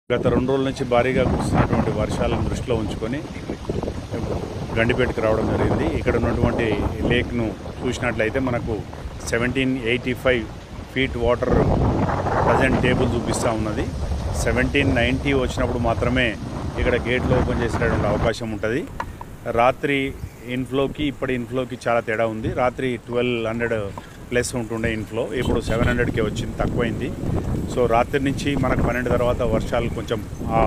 గత రెండు రోజుల నుంచి భారీగా కురుస్తున్నటువంటి వర్షాలను దృష్టిలో ఉంచుకొని గండిపేటకు రావడం జరిగింది ఇక్కడ ఉన్నటువంటి లేక్ను చూసినట్లయితే మనకు seventeen eighty five feet water present table చూపిస్తూ ఉన్నది సెవెంటీన్ నైంటీ వచ్చినప్పుడు మాత్రమే ఇక్కడ గేట్లు ఓపెన్ చేసేటువంటి అవకాశం ఉంటుంది రాత్రి ఇన్ఫ్లోకి ఇప్పటి ఇన్ఫ్లోకి చాలా తేడా ఉంది రాత్రి ట్వెల్వ్ హండ్రెడ్ ప్లస్ ఉంటుండే ఇన్ఫ్లో ఇప్పుడు సెవెన్ హండ్రెడ్కే వచ్చింది తక్కువైంది సో రాత్రి నుంచి మనకు పన్నెండు తర్వాత వర్షాలు కొంచెం ఆ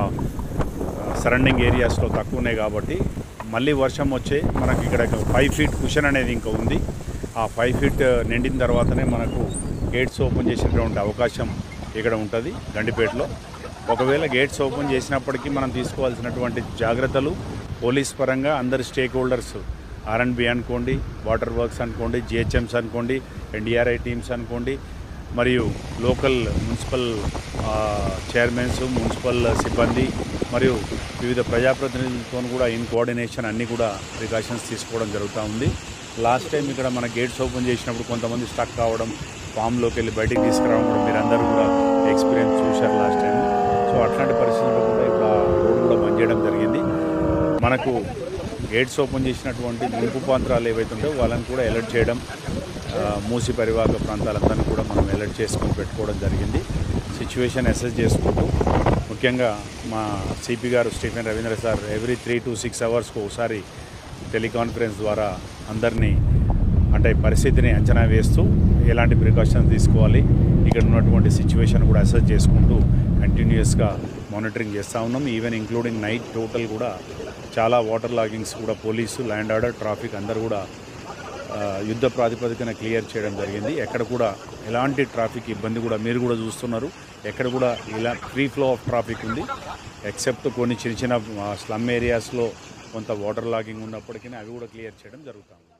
సరౌండింగ్ ఏరియాస్లో తక్కువ ఉన్నాయి కాబట్టి మళ్ళీ వర్షం వచ్చే మనకి ఇక్కడ ఫైవ్ ఫీట్ కుషన్ అనేది ఇంకా ఉంది ఆ ఫైవ్ ఫీట్ నిండిన తర్వాతనే మనకు గేట్స్ ఓపెన్ చేసేటువంటి అవకాశం ఇక్కడ ఉంటుంది గండిపేటలో ఒకవేళ గేట్స్ ఓపెన్ చేసినప్పటికీ మనం తీసుకోవాల్సినటువంటి జాగ్రత్తలు పోలీస్ పరంగా అందరి స్టేక్ హోల్డర్స్ ఆర్ఎన్బి అనుకోండి వాటర్ వర్క్స్ అనుకోండి జిహెచ్ఎంస్ అనుకోండి ఎన్డీఆర్ఐ టీమ్స్ అనుకోండి మరియు లోకల్ మున్సిపల్ ఆ, చైర్మన్స్ మున్సిపల్ సిబ్బంది మరియు వివిధ ప్రజాప్రతినిధులతో కూడా ఇన్ కోఆర్డినేషన్ అన్నీ కూడా ప్రికాషన్స్ తీసుకోవడం జరుగుతూ ఉంది లాస్ట్ టైం ఇక్కడ మన గేట్స్ ఓపెన్ చేసినప్పుడు కొంతమంది స్టక్ కావడం ఫామ్లోకి వెళ్ళి బయటికి తీసుకురావడం కూడా మీరు అందరూ కూడా ఎక్స్పీరియన్స్ చూశారు లాస్ట్ టైం సో అట్లాంటి పరిస్థితుల్లో కూడా ఇప్పుడు ఆ రోడ్ కూడా బంద్ చేయడం జరిగింది మనకు గేట్స్ ఓపెన్ చేసినటువంటి ముంపు ప్రాంతాలు ఏవైతే ఉంటాయో వాళ్ళని కూడా అలర్ట్ చేయడం ఆ, మూసి పరివాహక ప్రాంతాలందరినీ కూడా మనం అలర్ట్ చేసుకొని పెట్టుకోవడం జరిగింది సిచ్యువేషన్ అసెస్ చేసుకుంటూ ముఖ్యంగా మా సిపి గారు Stephen Raveendra sir every three to six అవర్స్కి ఒకసారి టెలికాన్ఫరెన్స్ ద్వారా అందరినీ అంటే పరిస్థితిని అంచనా వేస్తూ ఎలాంటి ప్రికాషన్స్ తీసుకోవాలి ఇక్కడ ఉన్నటువంటి సిచ్యువేషన్ కూడా అసెస్ చేసుకుంటూ కంటిన్యూస్గా మానిటరింగ్ చేస్తూ ఉన్నాం ఈవెన్ ఇంక్లూడింగ్ నైట్ టోటల్ కూడా చాలా వాటర్ లాగింగ్స్ కూడా పోలీసు ల్యాండ్ ఆర్డర్ ట్రాఫిక్ అందరూ కూడా ఆ, యుద్ధ ప్రాతిపదికన క్లియర్ చేయడం జరిగింది ఎక్కడ కూడా ఎలాంటి ట్రాఫిక్ ఇబ్బంది కూడా మీరు కూడా చూస్తున్నారు ఎక్కడ కూడా ఇలా ఫ్రీ ఫ్లో ఆఫ్ ట్రాఫిక్ ఉంది ఎక్సెప్ట్ కొన్ని చిన్న చిన్న స్లమ్ ఏరియాస్లో కొంత వాటర్ లాగింగ్ ఉన్నప్పటికీ అవి కూడా క్లియర్ చేయడం జరుగుతుంది